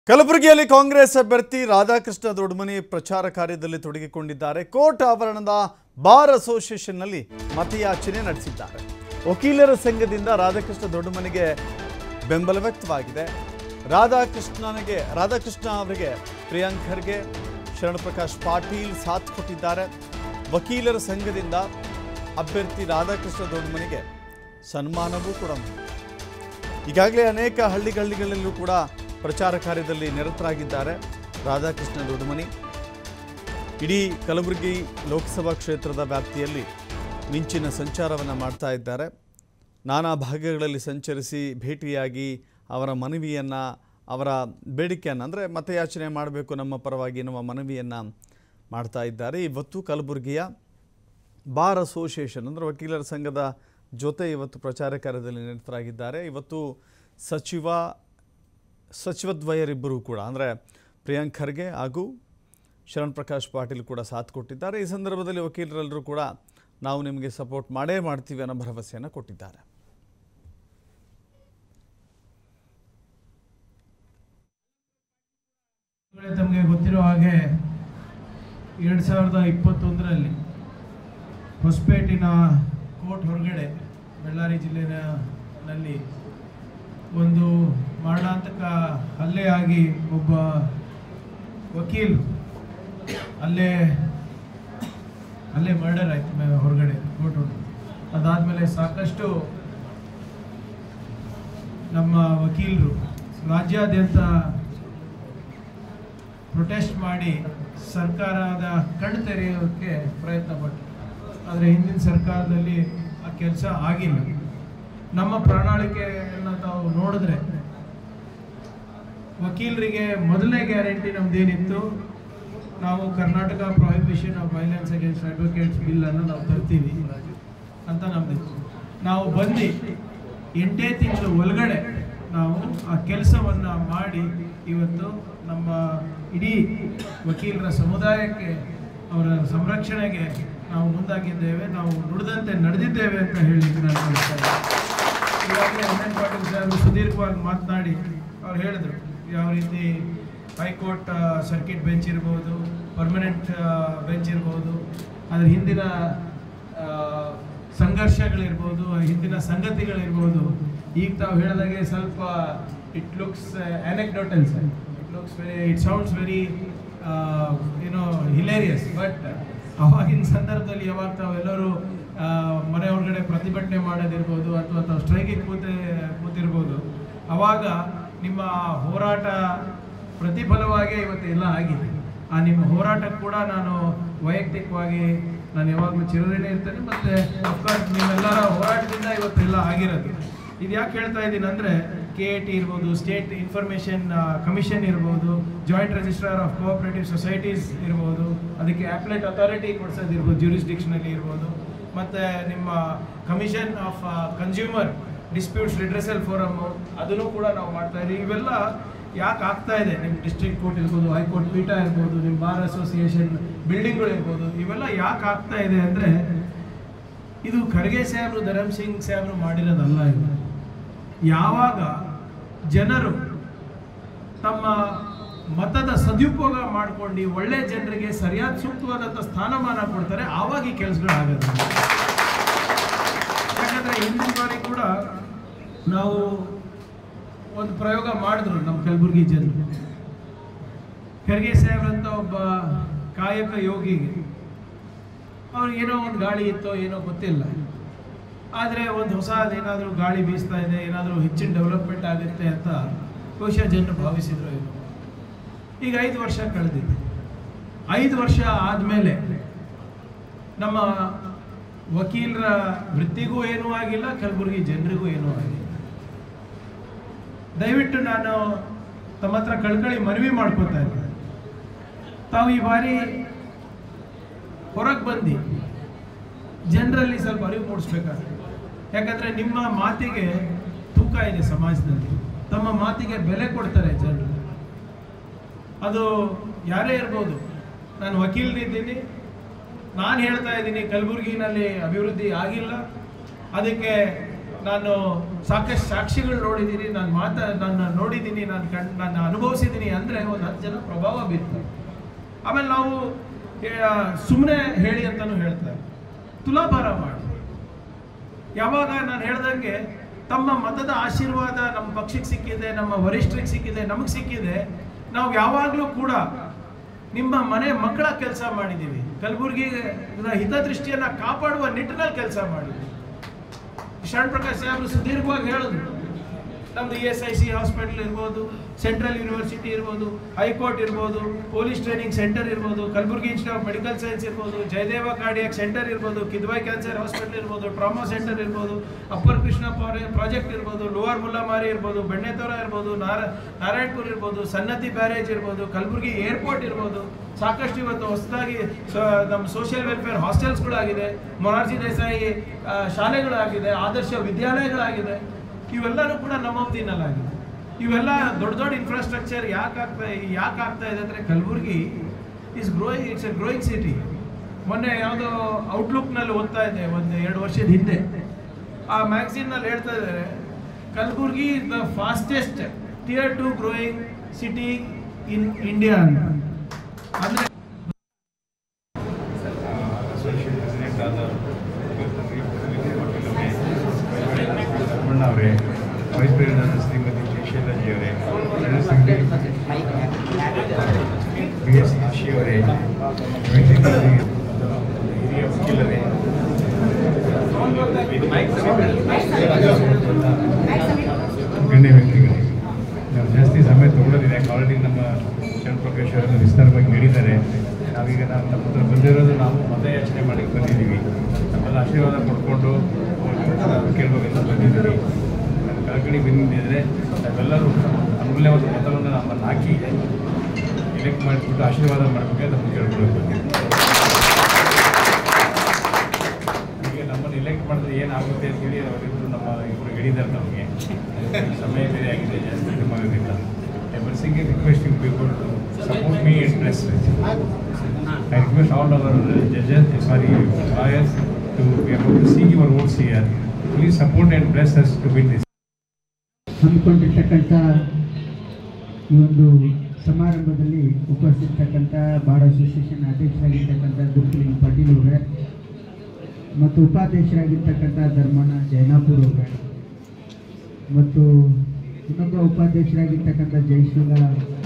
ಕಲಬುರಗಿಯಲ್ಲಿ ಕಾಂಗ್ರೆಸ್ ಅಭ್ಯರ್ಥಿ ರಾಧಾಕೃಷ್ಣ ದೊಡ್ಮನಿ ಪ್ರಚಾರ ಕಾರ್ಯದಲ್ಲಿ ತೊಡಗಿಕೊಂಡಿದ್ದಾರೆ ಕೋರ್ಟ್ ಆವರಣದ ಬಾರ್ ಅಸೋಸಿಯೇಷನ್ನಲ್ಲಿ ಮತಯಾಚನೆ ನಡೆಸಿದ್ದಾರೆ ವಕೀಲರ ಸಂಘದಿಂದ ರಾಧಾಕೃಷ್ಣ ದೊಡ್ಡಮನಿಗೆ ಬೆಂಬಲ ವ್ಯಕ್ತವಾಗಿದೆ ರಾಧಾಕೃಷ್ಣನಿಗೆ ರಾಧಾಕೃಷ್ಣ ಅವರಿಗೆ ಪ್ರಿಯಾಂಕ್ ಖರ್ಗೆ ಶರಣಪ್ರಕಾಶ್ ಪಾಟೀಲ್ ಸಾಥ್ ಕೊಟ್ಟಿದ್ದಾರೆ ವಕೀಲರ ಸಂಘದಿಂದ ಅಭ್ಯರ್ಥಿ ರಾಧಾಕೃಷ್ಣ ದೊಡ್ಡಮನಿಗೆ ಸನ್ಮಾನವೂ ಕೂಡ ಮಾಡಿದೆ. ಈಗಾಗಲೇ ಅನೇಕ ಹಳ್ಳಿಗಳ್ಳಿಗಳಲ್ಲೂ ಕೂಡ ಪ್ರಚಾರ ಕಾರ್ಯದಲ್ಲಿ ನಿರತರಾಗಿದ್ದಾರೆ ರಾಧಾಕೃಷ್ಣ ದೊಡ್ಡಮನಿ ಇಡೀ ಕಲಬುರಗಿ ಲೋಕಸಭಾ ಕ್ಷೇತ್ರದ ವ್ಯಾಪ್ತಿಯಲ್ಲಿ ಮಿಂಚಿನ ಸಂಚಾರವನ್ನು ಮಾಡ್ತಾ ಇದ್ದಾರೆ ನಾನಾ ಭಾಗಗಳಲ್ಲಿ ಸಂಚರಿಸಿ ಭೇಟಿಯಾಗಿ ಅವರ ಮನವಿಯನ್ನು ಅವರ ಬೇಡಿಕೆಯನ್ನು ಅಂದರೆ ಮತಯಾಚನೆ ಮಾಡಬೇಕು ನಮ್ಮ ಪರವಾಗಿ ಎನ್ನುವ ಮನವಿಯನ್ನು ಮಾಡ್ತಾ ಇದ್ದಾರೆ ಇವತ್ತು ಕಲಬುರಗಿಯ ಬಾರ್ ಅಸೋಸಿಯೇಷನ್ ಅಂದರೆ ವಕೀಲರ ಸಂಘದ ಜೊತೆ ಇವತ್ತು ಪ್ರಚಾರ ಕಾರ್ಯದಲ್ಲಿ ನಿರತರಾಗಿದ್ದಾರೆ ಇವತ್ತು ಸಚಿವ ಸಚಿವದ್ವಯರಿಬ್ಬರೂ ಕೂಡ ಅಂದರೆ ಪ್ರಿಯಾಂಕ್ ಖರ್ಗೆ ಹಾಗೂ ಶರಣ್ ಪ್ರಕಾಶ್ ಪಾಟೀಲ್ ಕೂಡ ಸಾಥ್ ಕೊಟ್ಟಿದ್ದಾರೆ ಈ ಸಂದರ್ಭದಲ್ಲಿ ವಕೀಲರೆಲ್ಲರೂ ಕೂಡ ನಾವು ನಿಮಗೆ ಸಪೋರ್ಟ್ ಮಾಡೇ ಮಾಡ್ತೀವಿ ಅನ್ನೋ ಭರವಸೆಯನ್ನು ಕೊಟ್ಟಿದ್ದಾರೆ ಈಗಾಗಲೇ ತಮಗೆ ಗೊತ್ತಿರೋ ಹಾಗೆ ಎರಡು ಸಾವಿರದ ಇಪ್ಪತ್ತೊಂದರಲ್ಲಿ ಹೊಸಪೇಟಿನ ಕೋರ್ಟ್ ಹೊರಗಡೆ ಬಳ್ಳಾರಿ ಜಿಲ್ಲೆಯ ನಲ್ಲಿ ಒಂದು ಮರಣಾಂತಕ ಹಲ್ಲೆ ಆಗಿ ಒಬ್ಬ ವಕೀಲ್ ಅಲ್ಲೇ ಅಲ್ಲೇ ಮರ್ಡರ್ ಆಯ್ತು ಮೇ- ಹೊರಗಡೆ ಕೋರ್ಟ್ ಹೊರಗಡೆ ಅದಾದಮೇಲೆ ಸಾಕಷ್ಟು ನಮ್ಮ ವಕೀಲರು ರಾಜ್ಯಾದ್ಯಂತ ಪ್ರೊಟೆಸ್ಟ್ ಮಾಡಿ ಸರ್ಕಾರದ ಕಣ್ಣು ತೆರೆಯೋಕ್ಕೆ ಪ್ರಯತ್ನ ಪಟ್ಟರು ಆದರೆ ಹಿಂದಿನ ಸರ್ಕಾರದಲ್ಲಿ ಆ ಕೆಲಸ ಆಗಿಲ್ಲ ನಮ್ಮ ಪ್ರಣಾಳಿಕೆಯನ್ನು ತಾವು ನೋಡಿದ್ರೆ ವಕೀಲರಿಗೆ ಮೊದಲನೇ ಗ್ಯಾರಂಟಿ ನಮ್ದೇನಿತ್ತು ನಾವು Karnataka prohibition of violence against advocates bill ಅನ್ನು ನಾವು ತರ್ತೀವಿ ಅಂತ ನಮ್ದಿತ್ತು ನಾವು ಬಂದು ಎಂಟೇ ತಿಂಗಳ ಒಳಗಡೆ ನಾವು ಆ ಕೆಲಸವನ್ನು ಮಾಡಿ ಇವತ್ತು ನಮ್ಮ ಇಡೀ ವಕೀಲರ ಸಮುದಾಯಕ್ಕೆ ಅವರ ಸಂರಕ್ಷಣೆಗೆ ನಾವು ಮುಂದಾಗಿದ್ದೇವೆ ನಾವು ನುಡಿದಂತೆ ನಡೆದಿದ್ದೇವೆ ಅಂತ ಹೇಳಲಿಕ್ಕೆ ನಾನು ಬಯಸ್ತಾ ಇದ್ದೀನಿ. ಈಗಾಗಲೇ ಎನ್ ಪಾಟೀಲ್ ಸಾಹೇಬರು ಸುದೀರ್ಘವಾಗಿ ಮಾತನಾಡಿ ಅವ್ರು ಹೇಳಿದ್ರು ಯಾವ ರೀತಿ ಹೈಕೋರ್ಟ್ ಸರ್ಕಿಟ್ ಬೆಂಚ್ ಇರ್ಬೋದು ಪರ್ಮನೆಂಟ್ ಬೆಂಚ್ ಇರ್ಬೋದು ಅದ್ರ ಹಿಂದಿನ ಆ, ಸಂಘರ್ಷಗಳಿರ್ಬೋದು ಹಿಂದಿನ ಸಂಗತಿಗಳಿರ್ಬೋದು ಈಗ ತಾವು ಹೇಳಿದಾಗೆ ಸ್ವಲ್ಪ it looks anecdotal sir it looks very it sounds very ಏನೋ ಹಿಲೇರಿಯಸ್ ಬಟ್ ಅವಾಗಿನ ಸಂದರ್ಭದಲ್ಲಿ ಯಾವಾಗ ತಾವೆಲ್ಲರೂ ಆ, ಮನೆ ಹೊರಗಡೆ ಪ್ರತಿಭಟನೆ ಮಾಡೋದಿರ್ಬೋದು ಅಥವಾ ತಾವು ಸ್ಟ್ರೈಕಿಗೆ ಕೂತೆ ಕೂತಿರ್ಬೋದು ಅವಾಗ ನಿಮ್ಮ ಹೋರಾಟ ಪ್ರತಿಫಲವಾಗಿ ಇವತ್ತು ಎಲ್ಲ ಆಗಿದೆ ಆ ನಿಮ್ಮ ಹೋರಾಟಕ್ಕೆ ಕೂಡ ನಾನು ವೈಯಕ್ತಿಕವಾಗಿ ನಾನು ಯಾವಾಗಲೂ ಚಿರಋಣಿ ಇರ್ತೇನೆ ಮತ್ತೆ ಅಫ್ಕೋರ್ಸ್ ನಿಮ್ಮೆಲ್ಲರ ಹೋರಾಟದಿಂದ ಇವತ್ತೆಲ್ಲ ಆಗಿರೋದು ಇದು ಯಾಕೆ ಹೇಳ್ತಾ ಇದ್ದೀನಿ ಅಂದರೆ ಕೆ ಎ ಟಿ ಇರ್ಬೋದು ಸ್ಟೇಟ್ ಇನ್ಫಾರ್ಮೇಷನ್ ಕಮಿಷನ್ ಇರ್ಬೋದು joint registrar of cooperative societies ಇರ್ಬೋದು ಅದಕ್ಕೆ ಆಪ್ಲೇಟ್ ಅಥಾರಿಟಿ ಕೊಡ್ಸೋದಿರ್ಬೋದು ಜ್ಯೂರಿಸ್ಡಿಕ್ಷನಲ್ಲಿ ಇರ್ಬೋದು ಮತ್ತು ನಿಮ್ಮ commission of consumer disputes redressal forum ಅದನ್ನು ಕೂಡ ನಾವು ಮಾಡ್ತಾ ಇದ್ದೀವಿ ಇವೆಲ್ಲ ಯಾಕೆ ಆಗ್ತಾ ಇದೆ ನಿಮ್ಮ ಡಿಸ್ಟ್ರಿಕ್ಟ್ ಕೋರ್ಟ್ ಇರ್ಬೋದು ಹೈಕೋರ್ಟ್ ಪೀಠ ಇರ್ಬೋದು ನಿಮ್ಮ ಬಾರ್ ಅಸೋಸಿಯೇಷನ್ ಬಿಲ್ಡಿಂಗ್ಗಳು ಇರ್ಬೋದು ಇವೆಲ್ಲ ಯಾಕೆ ಆಗ್ತಾ ಇದೆ ಅಂದರೆ ಇದು ಖರ್ಗೆ ಸಾಹೇಬರು ಧರಮ್ ಸಿಂಗ್ ಸಾಹೇಬರು ಮಾಡಿರೋದಲ್ಲ ಇದು ಯಾವಾಗ ಜನರು ತಮ್ಮ ಮತದ ಸದುಪಯೋಗ ಮಾಡ್ಕೊಂಡು ಒಳ್ಳೆ ಜನರಿಗೆ ಸರಿಯಾದ ಸೂಕ್ತವಾದಂಥ ಸ್ಥಾನಮಾನ ಕೊಡ್ತಾರೆ ಆವಾಗ ಈ ಕೆಲಸಗಳು ಆಗೋದು ಯಾಕಂದ್ರೆ ಹಿಂದಿನ ಬಾರಿ ಕೂಡ ನಾವು ಒಂದು ಪ್ರಯೋಗ ಮಾಡಿದ್ರು ನಮ್ಮ ಕಲಬುರಗಿ ಜನರು ಖರ್ಗೆ ಸಾಹೇಬ್ರಂತ ಒಬ್ಬ ಕಾಯಕ ಯೋಗಿಗೆ ಅವ್ರಿಗೆ ಏನೋ ಒಂದು ಗಾಳಿ ಇತ್ತೋ ಏನೋ ಗೊತ್ತಿಲ್ಲ ಆದರೆ ಒಂದು ಹೊಸ ಏನಾದರೂ ಗಾಳಿ ಬೀಸ್ತಾ ಇದೆ ಏನಾದರೂ ಹೆಚ್ಚಿನ ಡೆವಲಪ್ಮೆಂಟ್ ಆಗುತ್ತೆ ಅಂತ ಬಹುಶಃ ಜನರು ಭಾವಿಸಿದ್ರು ಏನೋ ಈಗ ಐದು ವರ್ಷ ಕಳೆದಿದೆ ಐದು ವರ್ಷ ಆದಮೇಲೆ ನಮ್ಮ ವಕೀಲರ ವೃತ್ತಿಗೂ ಏನೂ ಆಗಿಲ್ಲ ಕಲಬುರಗಿ ಜನರಿಗೂ ಏನೂ ಆಗಿಲ್ಲ ದಯವಿಟ್ಟು ನಾನು ತಮ್ಮ ಹತ್ರ ಕಳ್ಕಳಿ ಮನವಿ ಮಾಡ್ಕೊತಾ ಇದ್ದೀನಿ ತಾವು ಈ ಬಾರಿ ಹೊರಗೆ ಬಂದು ಜನರಲ್ಲಿ ಸ್ವಲ್ಪ ಅರಿವು ಮೂಡಿಸ್ಬೇಕಾಗ್ತದೆ ಯಾಕಂದ್ರೆ ನಿಮ್ಮ ಮಾತಿಗೆ ತೂಕ ಇದೆ ಸಮಾಜದಲ್ಲಿ ತಮ್ಮ ಮಾತಿಗೆ ಬೆಲೆ ಕೊಡ್ತಾರೆ ಜನರು ಅದು ಯಾರೇ ಇರ್ಬೋದು ನಾನು ವಕೀಲರಿದ್ದೀನಿ ನಾನು ಹೇಳ್ತಾ ಇದ್ದೀನಿ ಕಲಬುರಗಿನಲ್ಲಿ ಅಭಿವೃದ್ಧಿ ಆಗಿಲ್ಲ ಅದಕ್ಕೆ ನಾನು ಸಾಕಷ್ಟು ಸಾಕ್ಷಿಗಳು ನೋಡಿದ್ದೀನಿ ನಾನು ಮಾತಾ ನಾನು ನೋಡಿದ್ದೀನಿ ನಾನು ಕಣ್ ನಾನು ಅನುಭವಿಸಿದ್ದೀನಿ ಅಂದರೆ ಒಂದು ಹತ್ತು ಜನ ಪ್ರಭಾವ ಬೀರ್ತಾರೆ ಆಮೇಲೆ ನಾವು ಸುಮ್ಮನೆ ಹೇಳಿ ಅಂತಲೂ ಹೇಳ್ತಾರೆ ತುಲಾಭಾರ ಮಾಡಿ ಯಾವಾಗ ನಾನು ಹೇಳ್ದಂಗೆ ತಮ್ಮ ಮತದ ಆಶೀರ್ವಾದ ನಮ್ಮ ಪಕ್ಷಕ್ಕೆ ಸಿಕ್ಕಿದೆ ನಮ್ಮ ವರಿಷ್ಠರಿಗೆ ಸಿಕ್ಕಿದೆ ನಮಗೆ ಸಿಕ್ಕಿದೆ ನಾವು ಯಾವಾಗಲೂ ಕೂಡ ನಿಮ್ಮ ಮನೆ ಮಕ್ಕಳ ಕೆಲಸ ಮಾಡಿದ್ದೀವಿ ಕಲಬುರಗಿ ಹಿತದೃಷ್ಟಿಯನ್ನು ಕಾಪಾಡುವ ನಿಟ್ಟಿನಲ್ಲಿ ಕೆಲಸ ಮಾಡಿದ್ದೀವಿ ಶರಣ್ ಪ್ರಕಾಶ್ ಸಾಹೇಬರು ಸುದೀರ್ಘವಾಗಿ ಹೇಳಿದ್ರು ನಮ್ದು E S I C hospital ಇರ್ಬೋದು ಸೆಂಟ್ರಲ್ ಯೂನಿವರ್ಸಿಟಿ ಇರ್ಬೋದು ಹೈಕೋರ್ಟ್ ಇರ್ಬೋದು ಪೊಲೀಸ್ ಟ್ರೈನಿಂಗ್ ಸೆಂಟರ್ ಇರ್ಬೋದು Kalaburagi institute of medical science ಇರ್ಬೋದು ಜಯದೇವ ಕಾರ್ಡಿಯಾಕ್ ಸೆಂಟರ್ ಇರ್ಬೋದು ಕಿದ್ವಾಯ್ ಕ್ಯಾನ್ಸರ್ ಹಾಸ್ಪಿಟಲ್ ಇರ್ಬೋದು ಟ್ರಾಮಾ ಸೆಂಟರ್ ಇರ್ಬೋದು ಅಪ್ಪರ್ ಕೃಷ್ಣ ಪ್ರಾಜೆಕ್ಟ್ ಇರ್ಬೋದು ಲೋವರ್ ಮುಲ್ಲಮಾರಿ ಇರ್ಬೋದು ಬೆಣ್ಣೆತೋರ ಇರ್ಬೋದು ನಾರ ನಾರಾಯಣಪುರ ಇರ್ಬೋದು ಸನ್ನತಿ ಬ್ಯಾರೇಜ್ ಇರ್ಬೋದು ಕಲಬುರಗಿ ಏರ್ಪೋರ್ಟ್ ಇರ್ಬೋದು ಸಾಕಷ್ಟು ಇವತ್ತು ಹೊಸದಾಗಿ ನಮ್ಮ ಸೋಷಿಯಲ್ ವೆಲ್ಫೇರ್ ಹಾಸ್ಟೆಲ್ಸ್ಗಳಾಗಿದೆ ಮೊರಾರ್ಜಿ ದೇಸಾಯಿ ಆ, ಶಾಲೆಗಳಾಗಿದೆ ಆದರ್ಶ ವಿದ್ಯಾಲಯಗಳಾಗಿದೆ ಇವೆಲ್ಲನೂ ಕೂಡ ನಮ್ಮ ಅವಧಿನಲ್ಲಾಗಿದೆ ಇವೆಲ್ಲ ದೊಡ್ಡ ದೊಡ್ಡ ಇನ್ಫ್ರಾಸ್ಟ್ರಕ್ಚರ್ ಯಾಕೆ ಆಗ್ತಾ ಯಾಕೆ ಆಗ್ತಾ ಇದೆ ಅಂದರೆ Kalaburagi is growing it's a growing city ಮೊನ್ನೆ ಯಾವುದೋ ಔಟ್ಲುಕ್ನಲ್ಲಿ ಓದ್ತಾ ಇದ್ದೆ ಒಂದು ಎರಡು ವರ್ಷದ ಹಿಂದೆ ಆ ಮ್ಯಾಗ್ಝಿನ್ನಲ್ಲಿ ಹೇಳ್ತಾ ಇದ್ದಾರೆ Kalaburagi is the fastest tier two growing city in India ಅಂತ ಅಂದರೆ ಅಸೋಸಿಯೇಷನ್ ಪ್ರೆಸಿಡೆಂಟ್ ಆದ ಧರ್ಮಣ್ಣ ಅವರೇ ವೈಸ್ ಪ್ರೆಸಿಡೆಂಟ್ ಆದ ಶ್ರೀಮತಿ ಜಯಶೀಲಾಜಿ ಅವರೇ general secretary B S Ashi ಅವರೇ ಜಾಯಿಂಟ್ ಸೆಕ್ರೆಟರಿ ಹಿರಿಯ ವಕೀಲರೇ ಗಣ್ಯ ವ್ಯಕ್ತಿಗಳೇ ನಾವು ಜಾಸ್ತಿ ಸಮಯ ತಗೊಳ್ಳೋದಿಲ್ಲ ಯಾಕೆ ಆಲ್ರೆಡಿ ನಮ್ಮ ಶರಣ್ ಪ್ರಕಾಶ್ ಅವರನ್ನು ವಿಸ್ತಾರವಾಗಿ ಹೇಳಿದ್ದಾರೆ ನಾವೀಗ ನಾವು ನಮ್ಮ ಹತ್ರ ಬಂದಿರೋದು ನಾವು ಮತಯಾಚನೆ ಮಾಡಿ ಬಂದಿದ್ದೀವಿ ನಮ್ಮೆಲ್ಲ ಆಶೀರ್ವಾದ ಪಡ್ಕೊಂಡು ಕೇಳಬೇಕಂತ ಬಂದಿದ್ದೀವಿ ನನ್ನ ಕಳಕಳಿ ಬಂದಿದ್ದರೆ ನಾವೆಲ್ಲರೂ ಅಮೂಲ್ಯವಾದ ಮತವನ್ನು ನಮ್ಮನ್ನು ಹಾಕಿ ಎಲೆಕ್ಟ್ ಮಾಡಿಬಿಟ್ಟು ಆಶೀರ್ವಾದ ಮಾಡಬೇಕಂತ ನಮ್ಮ ಕೇಳ್ಕೊಳಕ್ಕೆ ಬಂದಿದ್ದೀವಿ ಈಗ ನಮ್ಮನ್ನು ಎಲೆಕ್ಟ್ ಮಾಡಿದ್ರೆ ಏನಾಗುತ್ತೆ ಅಂತ ಹೇಳಿ ಅವರಿಬ್ಬರು ನಮ್ಮ ಇಬ್ಬರು ಹೇಳಿದ್ದಾರೆ ನಮಗೆ ಸಮಯ ಬೇರೆ ಆಗಿದೆ ಜಾಸ್ತಿ ಟೈಮ್ ಆಗೋದಿಲ್ಲ ಐ ಬರ್ಸಿಂಗ್ requesting people to support me in press I request all our ಜಜಸ್ sorry lawyers to be about to see your votes here please support and bless us to win this ಹಮ್ಮಿಕೊಂಡಿರ್ತಕ್ಕಂಥ ಈ ಒಂದು ಸಮಾರಂಭದಲ್ಲಿ ಉಪಸ್ಥಿತಕ್ಕಂಥ bar association ಅಧ್ಯಕ್ಷರಾಗಿರ್ತಕ್ಕಂಥ ದುರ್ಗಲಿಂಗ ಪಾಟೀಲ್ ಅವರೇ ಮತ್ತು ಉಪಾಧ್ಯಕ್ಷರಾಗಿರ್ತಕ್ಕಂಥ ಧರ್ಮಣ್ಣ ಜೈನಾಪುರ್ ಅವರೇ ಮತ್ತು ಇನ್ನೊಬ್ಬ ಉಪಾಧ್ಯಕ್ಷರಾಗಿರ್ತಕ್ಕಂಥ ಜಯಶೀಲ